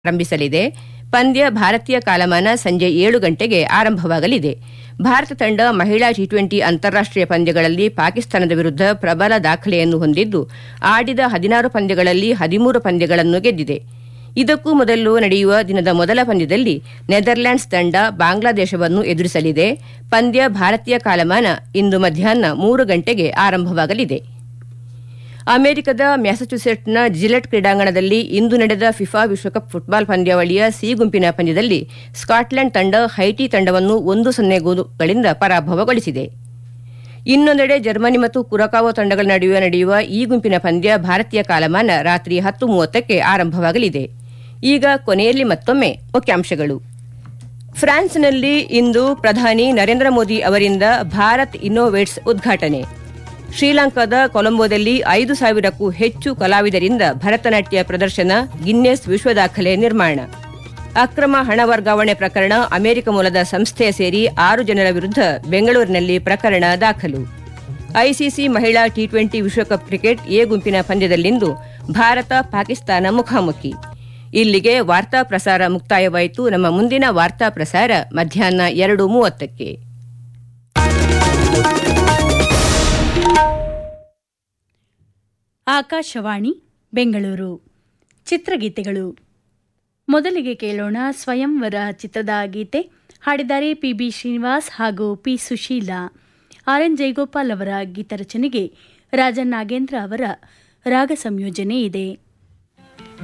ಆರಂಭಿಸಲಿದೆ ಪಂದ್ಯ ಭಾರತೀಯ ಕಾಲಮಾನ ಸಂಜೆ ಏಳು ಗಂಟೆಗೆ ಆರಂಭವಾಗಲಿದೆ ಭಾರತ ತಂಡ ಮಹಿಳಾ ಟಿ ಟ್ವೆಂಟಿ ಅಂತಾರಾಷ್ಟೀಯ ಪಂದ್ಯಗಳಲ್ಲಿ ಪಾಕಿಸ್ತಾನದ ವಿರುದ್ಧ ಪ್ರಬಲ ದಾಖಲೆಯನ್ನು ಹೊಂದಿದ್ದು ಆಡಿದ ಹದಿನಾರು ಪಂದ್ಯಗಳಲ್ಲಿ ಹದಿಮೂರು ಪಂದ್ಯಗಳನ್ನು ಗೆದ್ದಿದೆ ಇದಕ್ಕೂ ಮೊದಲು ನಡೆಯುವ ದಿನದ ಮೊದಲ ಪಂದ್ಯದಲ್ಲಿ ನೆದರ್ಲ್ಯಾಂಡ್ಸ್ ತಂಡ ಬಾಂಗ್ಲಾದೇಶವನ್ನು ಎದುರಿಸಲಿದೆ ಪಂದ್ಯ ಭಾರತೀಯ ಕಾಲಮಾನ ಇಂದು ಮಧ್ಯಾಹ್ನ ಮೂರು ಗಂಟೆಗೆ ಆರಂಭವಾಗಲಿದೆ ಅಮೆರಿಕದ ಮ್ಯಾಸಚ್ಯುಸೆಟ್ಸ್ನ ಜಿಲೆಟ್ ಕ್ರೀಡಾಂಗಣದಲ್ಲಿ ಇಂದು ನಡೆದ ಫಿಫಾ ವಿಶ್ವಕಪ್ ಫುಟ್ಬಾಲ್ ಪಂದ್ಯಾವಳಿಯ ಸಿ ಗುಂಪಿನ ಪಂದ್ಯದಲ್ಲಿ ಸ್ಕಾಟ್ಲೆಂಡ್ ತಂಡ ಹೈಟಿ ತಂಡವನ್ನು ಒಂದು ಸೊನ್ನೆ ಗೋಲುಗಳಿಂದ ಪರಾಭವಗೊಳಿಸಿದೆ ಇನ್ನೊಂದೆಡೆ ಜರ್ಮನಿ ಮತ್ತು ಕುರಕಾವೋ ತಂಡಗಳ ನಡುವೆ ನಡೆಯುವ ಈ ಗುಂಪಿನ ಪಂದ್ಯ ಭಾರತೀಯ ಕಾಲಮಾನ ರಾತ್ರಿ ಹತ್ತು ಮೂವತ್ತಕ್ಕೆ ಆರಂಭವಾಗಲಿದೆ ಈಗ ಕೊನೆಯಲ್ಲಿ ಮತ್ತೊಮ್ಮೆ ಮುಖ್ಯಾಂಶಗಳು ಫ್ರಾನ್ಸ್ನಲ್ಲಿ ಇಂದು ಪ್ರಧಾನಿ ನರೇಂದ್ರ ಮೋದಿ ಅವರಿಂದ ಭಾರತ್ ಇನ್ನೋವೇಟ್ಸ್ ಉದ್ಘಾಟನೆ ಶ್ರೀಲಂಕಾದ ಕೊಲಂಬೋದಲ್ಲಿ ಐದು ಸಾವಿರಕ್ಕೂ ಹೆಚ್ಚು ಕಲಾವಿದರಿಂದ ಭರತನಾಟ್ಯ ಪ್ರದರ್ಶನ ಗಿನ್ನೆಸ್ ವಿಶ್ವ ದಾಖಲೆ ನಿರ್ಮಾಣ ಅಕ್ರಮ ಹಣ ವರ್ಗಾವಣೆ ಪ್ರಕರಣ ಅಮೆರಿಕ ಮೂಲದ ಸಂಸ್ಥೆಯ ಸೇರಿ ಆರು ಜನರ ವಿರುದ್ಧ ಬೆಂಗಳೂರಿನಲ್ಲಿ ಪ್ರಕರಣ ದಾಖಲು ಐಸಿಸಿ ಮಹಿಳಾ ಟಿ ಟ್ವೆಂಟಿ ವಿಶ್ವಕಪ್ ಕ್ರಿಕೆಟ್ ಎ ಗುಂಪಿನ ಪಂದ್ಯದಲ್ಲಿಂದು ಭಾರತ ಪಾಕಿಸ್ತಾನ ಮುಖಾಮುಖಿ ಇಲ್ಲಿಗೆ ವಾರ್ತಾ ಪ್ರಸಾರ ಮುಕ್ತಾಯವಾಯಿತು ನಮ್ಮ ಮುಂದಿನ ವಾರ್ತಾ ಪ್ರಸಾರ ಮಧ್ಯಾಹ್ನ ಎರಡು ಮೂವತ್ತಕ್ಕೆ ಆಕಾಶವಾಣಿ ಬೆಂಗಳೂರು ಚಿತ್ರಗೀತೆಗಳು ಮೊದಲಿಗೆ ಕೇಳೋಣ ಸ್ವಯಂವರ ಚಿತ್ರದ ಗೀತೆ ಹಾಡಿದ್ದಾರೆ ಪಿ ಬಿ ಶ್ರೀನಿವಾಸ್ ಹಾಗೂ P Susheela R N Jayagopal ಅವರ ಗೀತರಚನೆಗೆ ರಾಜನ್ ನಾಗೇಂದ್ರ ಅವರ ರಾಗ ಸಂಯೋಜನೆ ಇದೆ